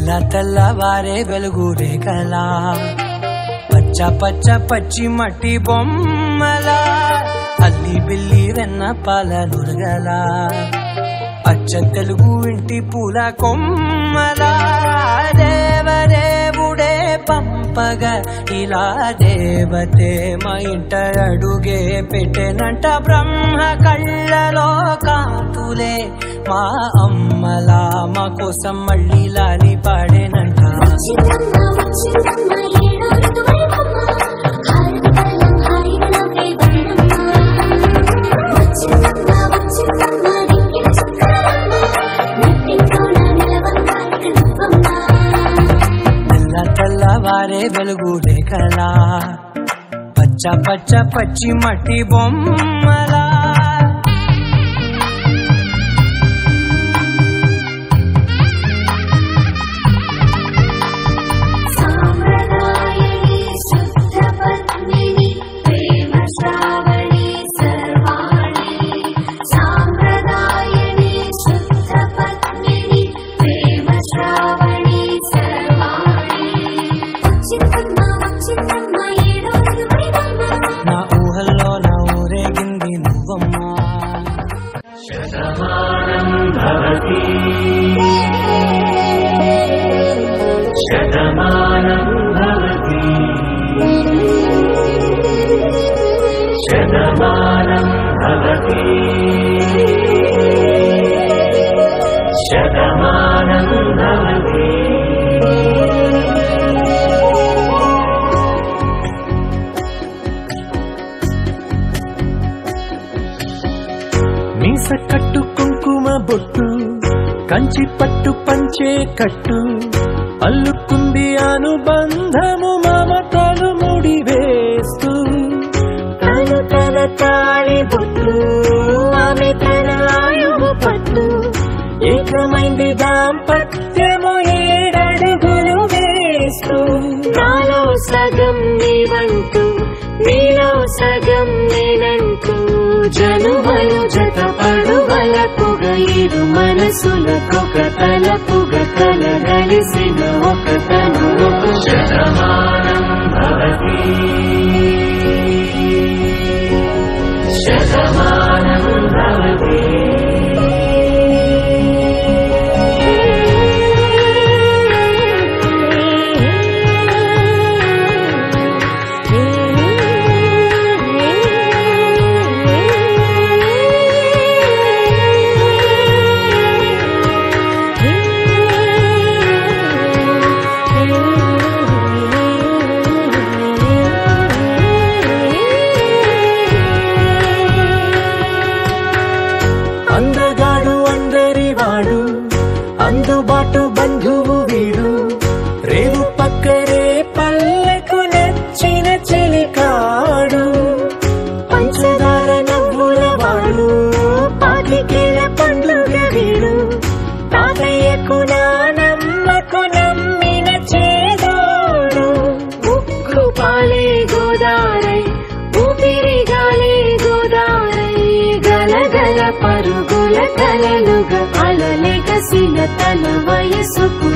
తెల్ల తెల్లవారే వెలుగు రేఖలా పచ్చ పచ్చ పచ్చి మట్టి బొమ్మలా అల్లి బిల్లి వెన్న పాల నురగలా అచ్చ తెలుగు ఇంటి పూల కొమ్మలా దేవదేవుడే పంపగా ఇలా దేవతే మా ఇంట అడుగే పెట్టెనంట బ్రహ్మ కళ్ళలో కాతులే మా అమ్మలా మా కోసం మళ్ళీ లాలి పాడేనంట వచ్చిందమ్మ వచ్చిందమ్మ ఏడో ఋతువైవమ్మ హారతలం హారిగలవే వర్ణమ్మ వచ్చిందమ్మ వచ్చిందమ్మ దిక్కిన చుక్కలమ్మ నెట్టింటోన నిలవంగాలిక నువ్వమ్మ తెల్ల తెల్లవారే వెలుగు రేఖలా పచ్చ పచ్చ పచ్చి మట్టి బొమ్మలా సామ్రదాయని శుద్ధ పద్మిని ప్రేమ శ్రావణి సర్వాణి సామ్రదాయని శుద్ధ పద్మిని ప్రేమ శ్రావణి సర్వాణి వచ్చిందమ్మ వచ్చిందమ్మ ఏడో ఋతువైవమ్మ నా ఊహల్లో నా ఊరేగింది నువ్వమ్మా మీస కట్టు కుంకుమ బొట్టు కంచి పట్టు పంచే కట్టు అల్లుకుంది అనుబంధము మమతలు ముడివేస్తూ తను తన తాళి బొట్టు ఆమె తన ఆయువు పట్టు ఏకమైంది దాంపత్యము ఏడడుగులు వేస్తూ నాలో సగం నీవంటూ నీలో సగం నేనంటూ జనుమలు జత పడువల పొగ ఇరు మనసులకొక తలపుగ కలగలిసిన ఒక తను ఒక శతమానం భవతి శతమానం భవతి అందగాడు అందరి వాడు అందుబాటు బంధువు వీడు రేవు పక్కరే పల్లెకు నచ్చిన చెలికాడు పంచదార నవ్వుల వాడు పాతికేల పండ్లుగ వీడు తాతయ్యకు నానమ్మకు నమ్మిన చేదోడు ఉక్కు పాలే గోదారై ఊపిరి గాలే గోదారై గలగల పరుగుల కలలుగా అలలెగసిన తన వయసుకు